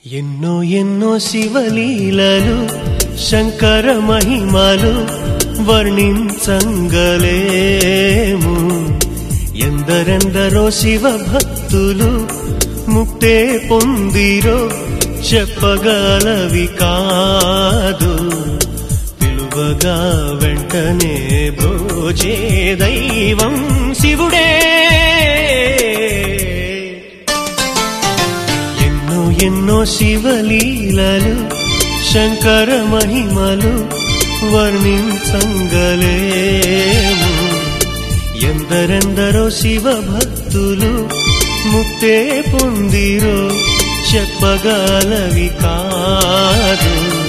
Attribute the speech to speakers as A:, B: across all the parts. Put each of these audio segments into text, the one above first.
A: ఎన్నో ఎన్నో శివలీలలు శంకర మహిమలు వర్ణించంగలేము ఎందరెందరో శివ భక్తులు ముక్తే పొందిరో చెప్పగలవి కాదు పిలువగా వెంటనే బ్రోచే దైవం శివుడే ఎన్నో ఎన్నో శివలీలలు శంకర మహిమలు వర్ణించంగలేము ఎందరెందరో శివ భక్తులు ముక్తే పొందిరో చెప్పగలవి కాదు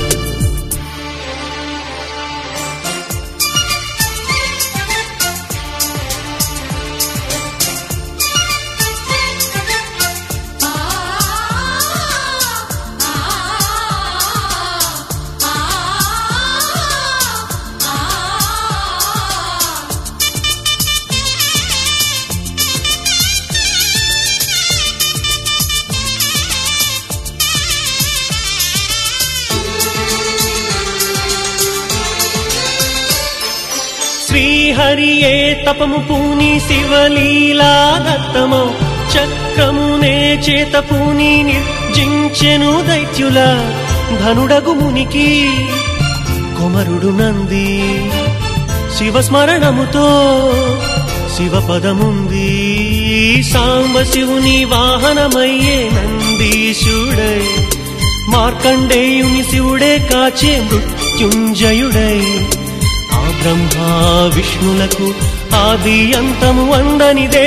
A: శ్రీహరియే తపము పూని శివలీలా దత్తమో చక్రమునే చేత పూని నిర్జించెను దైత్యుల ధనుడగు మునికి కొమరుడు నంది శివస్మరణముతో శివపదముంది సాంబ శివుని వాహనమయ్యే నందీశుడై మార్కండేయుని శివుడే కాచే మృత్యుంజయుడై ఆ బ్రహ్మ విష్ణులకు ఆది అంతము అందనిదే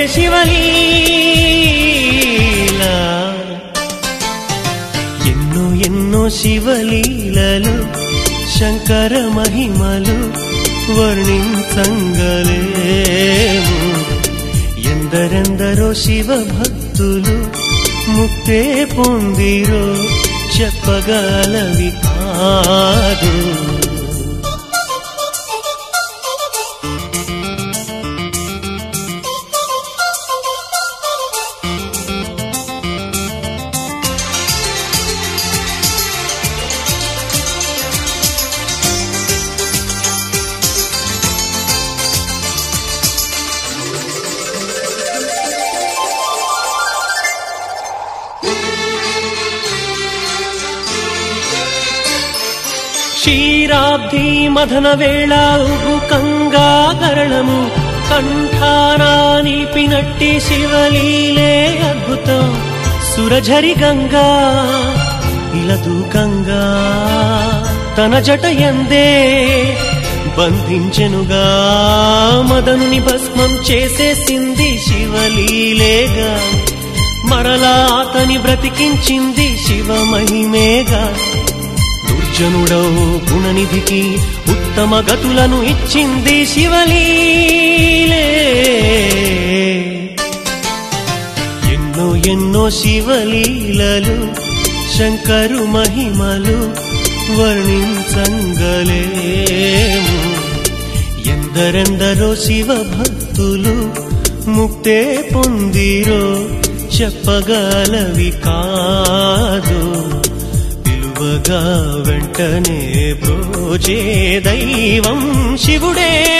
A: శివలీల ఎన్నో ఎన్నో శివలీలలు శంకర మహిమలు వర్ణించంగలేము ఎందరెందరో శివ భక్తులు ముక్తే పొందిరో చెప్పగలవి కాదు క్షీరాబ్ధి మదన వేళ ఉగు కంగాగరణము కంఠానా నిలిపినట్టి శివలీలే అద్భుతం సురఝరి గంగా ఇలదు గంగా తన జట ఎందే బంధించెనుగా మదనుని భస్మం చేసేసింది శివలీలేగా మరలా అతని బ్రతికించింది శివ మహిమేగా దుర్జనుడౌ గుణనిధికి ఉత్తమ గతులను ఇచ్చింది శివలీలే ఎన్నో ఎన్నో శివలీలలు శంకరు మహిమలు వర్ణించంగలేము ఎందరెందరో శివ భక్తులు ముక్తే పొందిరో చెప్పగలవి కాదు పిలువగా వెంటనే బ్రోచే దైవం శివుడే